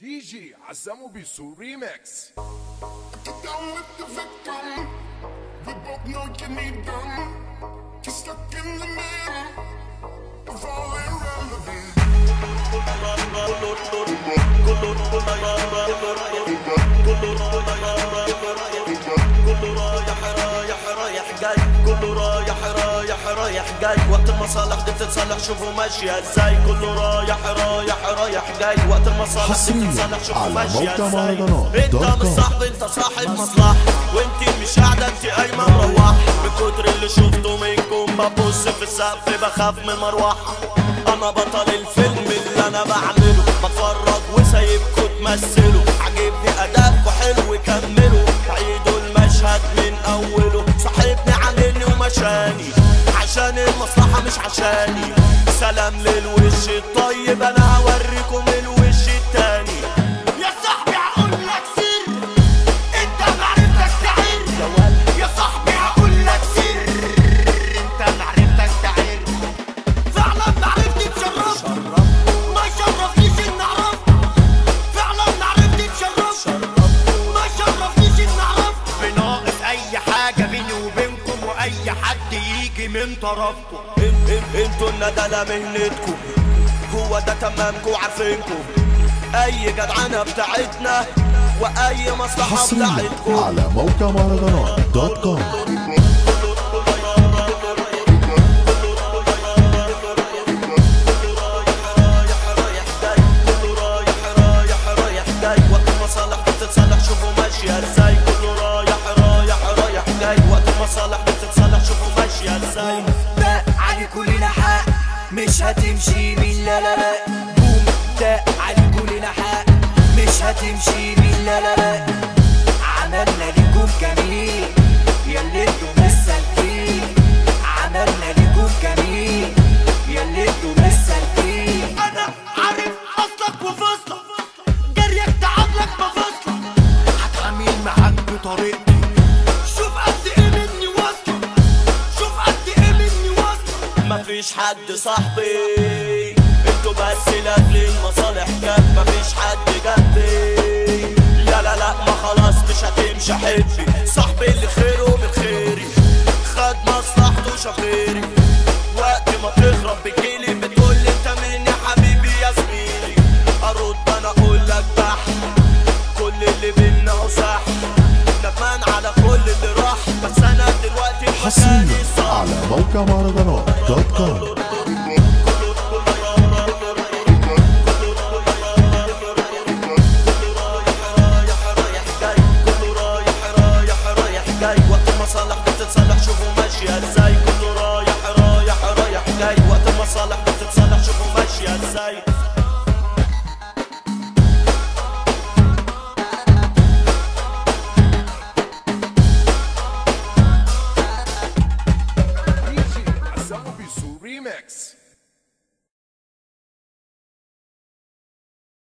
دي جي عزمو بيسو ريميكس Get down with the victim. We both know you need them. You're stuck in the middle of all irrelevant. رايح رايح رايح جاي كله رايح رايح رايح جاي وقت المصالح دي بتتصالح شوفوا ماشية ازاي كله رايح رايح رايح جاي وقت المصالح دي حصرياً بتتصالح شوفوا على ماشية موقع ازاي مهرجانات انت دوت مش كوم. صاحبي انت صاحب مصلحة وانت مش قاعدة انت قايمة مروحة من كتر اللي شفته منكم ببص في السقف بخاف من المروحة انا بطل الفيلم اللي انا بعمله بتفرج وسايبكوا تمثلوا عاجبني اداءكوا حلو كملوا عيدوا المشهد من اوله صاحبني عاملني ومشاني عشان المصلحة مش عشاني سلام للوش الطيب انا هوريكم الوش التاني يا صاحبي هقول لك سر انت معرفتك تعر يا صاحبي هقول لك سر انت معرفتك تعر فعلا معرفتي تشرف ما يشرفنيش ان اعرف فعلا معرفتي تشرف ما يشرفنيش ان اعرف بناقص اي حاجه بيني وبينكم واي حد يجي من طرفكم ان- ان- انتوا الندلة مهنتكم هو ده تمامكم عارفينكم اي جدعنة بتاعتنا واي مصلحة حصريا بتاعتكم على موقع مهرجانات دوت كوم رايح جاي كله رايح رايح رايح جاي وقت المصالح بتتصالح شوفوا ماشية ازاي كله رايح رايح رايح جاي وقت المصالح بتتصالح شوفوا ماشية ازاي باء على كلنا حق مش هتمشي من لا لا لا بوم تاء على كلنا حق مش هتمشي من لا لا لا عملنا لكم جميل ياللي انتوا مش سالكين عملنا لكم جميل ياللي انتوا مش سالكين انا عارف اصلك وفصلك جريك تعادلك بفصلك هتعامل معاك بطريقتي شوف قد ايه مني واصلة شوف قد ايه مني واصلة مفيش حد صاحبي انتوا بس لاجل المصالح جت مفيش حد جنبي لا لا لا ما خلاص مش هتمشي حبي صاحبي اللي خيره من خيري خد مصلحته شاف غيري وقت ما تخرب بتجيلي بتقول لي انت مين يا حبيبي يا زميلي ارد انا اقول لك بح كل اللي بينا هو صح ندمان على كل اللي راح بس انا دلوقتي في حصريا مكاني الصح على موقع مهرجانات دوت كوم رايح جاي كله رايح رايح رايح جاي وقت المصالح بتتصالح شوفوا ماشية ازاي كله رايح رايح رايح جاي وقت المصالح بتتصالح شوفوا ماشية ازاي دي جي عزمو بيسو ريميكس